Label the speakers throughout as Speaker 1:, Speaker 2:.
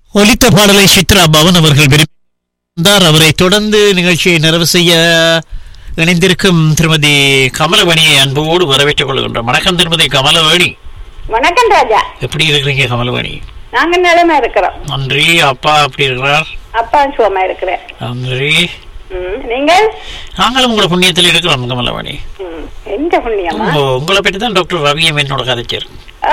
Speaker 1: ஒலித்த பாடலை சித்ரா பவன் அவர்கள் விரும்பினார் அவரை தொடர்ந்து நிகழ்ச்சியை நிறைவு செய்ய இணைந்திருக்கும் திருமதி கமலவணியை அன்போடு வரவேற்றுக் கொள்கின்றோம் வணக்கம் திருமதி கமலவேணி
Speaker 2: வணக்கம் ராஜா
Speaker 1: எப்படி இருக்கிறீங்க கமலவேணி
Speaker 2: நாங்க நிலைமை இருக்கிறோம்
Speaker 1: நன்றி அப்பா எப்படி இருக்கிறார்
Speaker 2: அப்பா சுகமா இருக்கிறேன்
Speaker 1: நன்றி
Speaker 2: ம், நீங்கள்
Speaker 1: நாங்களும் உங்களை புண்ணியத்தில் இருக்கிறோம் கமலவாணி
Speaker 2: ம், எந்த புண்ணியமா
Speaker 1: உங்க- உங்களை பற்றி தான் டாக்டர் ரவியம் என்னோட கதைச்சார்
Speaker 2: ஆ.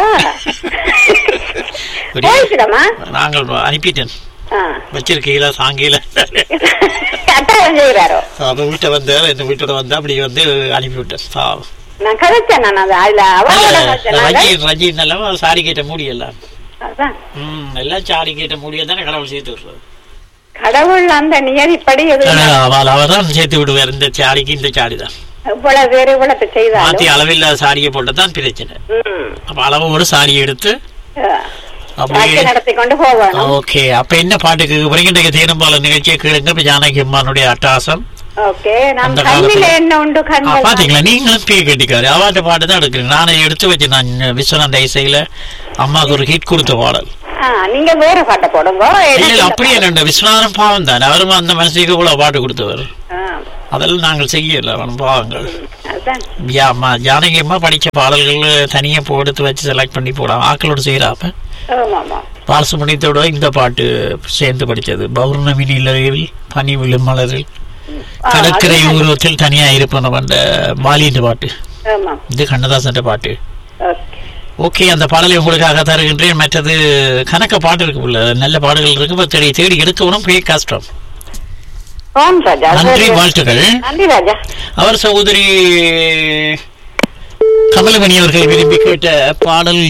Speaker 2: போய்க்கிறோமா
Speaker 1: நாங்கள் அனுப்பிட்டேன்
Speaker 2: ஆ.
Speaker 1: வச்சிருக்கீங்களா சாங்கியில
Speaker 2: கட்டாயம் செய்கிறாரோ
Speaker 1: அவ வீட்டை வந்தார் என் வீட்டோட வந்து அப்படி வந்து அனுப்பிவிட்டேன் ஆ.
Speaker 2: நான் கதைச்சேன் நான் அது அதுல அவங்களோட கதைச்சேன் நாங்க.
Speaker 1: ரஜி ரஜி நல்லா சாரி கேட்ட முடியலாம்
Speaker 2: அதான்.
Speaker 1: ம் எல்லாம் சாரி கேட்ட முடிய தானே கடவுள் சேர்த்து விடுறது
Speaker 2: கடவுள் அந்த நியதிப்படி எது
Speaker 1: அவள் அவர் தான் சேர்த்து விடுவார் இந்த சாரிக்கு இந்த சாரி தான்
Speaker 2: இவ்வளவு பேர் இவ்வளவு
Speaker 1: மாத்தி
Speaker 2: செய்தாலும்
Speaker 1: அளவில்லாத சாரியை போட்டு தான் பிரச்சனை
Speaker 2: ம்.
Speaker 1: அப்ப அளவோட சாரி எடுத்து
Speaker 2: ஆ.
Speaker 1: அப்படியே
Speaker 2: வாழ்க்கை நடத்தி கொண்டு போகணும்
Speaker 1: ஓகே அப்ப என்ன பாட்டுக்கு புரிகின்ற தேனம்பால நிகழ்ச்சியை கேளுங்க இப்ப ஜானகி அம்மானுடைய அட்டாசம்
Speaker 2: ஓகே நாம்
Speaker 1: அந்த
Speaker 2: கண்ணில
Speaker 1: காலத்துல-
Speaker 2: என்ன உண்டு
Speaker 1: ஆ,
Speaker 2: கண்கள்
Speaker 1: பாத்தீங்களா நீங்களும் பே கட்டிக்காரு அவாட்ட பாட்டு தான் எடுக்கிறீங்க நானே எடுத்து வச்சு நான் விஸ்வநாத இசையில அம்மாவுக்கு ஒரு ஹிட் கொடுத்த பாடல்
Speaker 2: ஆ, நீங்க வேற பாட்டை போடுங்க
Speaker 1: இல்ல
Speaker 2: எனக்கு
Speaker 1: இல்ல
Speaker 2: இந்த
Speaker 1: அப்படியே என்ன விஸ்வநாதன் பாவம் தானே அவரும் அந்த மனசுக்கு இவ்வளவு பாட்டு கொடுத்தவர்
Speaker 2: ஆ,
Speaker 1: அதெல்லாம் நாங்கள் செய்யல அவன் பாவங்கள்
Speaker 2: அதான்
Speaker 1: யா, அம்மா ஜானகி அம்மா படிச்ச பாடல்கள் தனியா போ எடுத்து வச்சு செலக்ட் பண்ணி போடாம ஆக்களோட செய்யறாப்ப
Speaker 2: ஆமாமா
Speaker 1: பாலசுமணியத்தோட இந்த பாட்டு சேர்ந்து படிச்சது பௌர்ணமி நிலையில் பனி விழும் மலரில்
Speaker 2: ஆ,
Speaker 1: கடற்கரை
Speaker 2: அது-
Speaker 1: ஊரத்தில் தனியா இருப்பன அந்த பாலின்ற பாட்டு
Speaker 2: ஆமா
Speaker 1: இது கண்ணதாசன் பாட்டு
Speaker 2: ஓகே
Speaker 1: ஓகே அந்த பாடலை உங்களுக்காக தருகின்றேன் மற்றது கணக்க பாட்டு இருக்கு உள்ள நல்ல பாடல்கள் இருக்கு இப்ப தேடி தேடி எடுக்கணும் பெரிய கஷ்டம்
Speaker 2: ஓம் ராஜா
Speaker 1: நன்றி வாழ்த்துக்கள்
Speaker 2: நன்றி ராஜா
Speaker 1: அவர் சகோதரி கமலமணி அவர்கள் விரும்பி கேட்ட பாடல்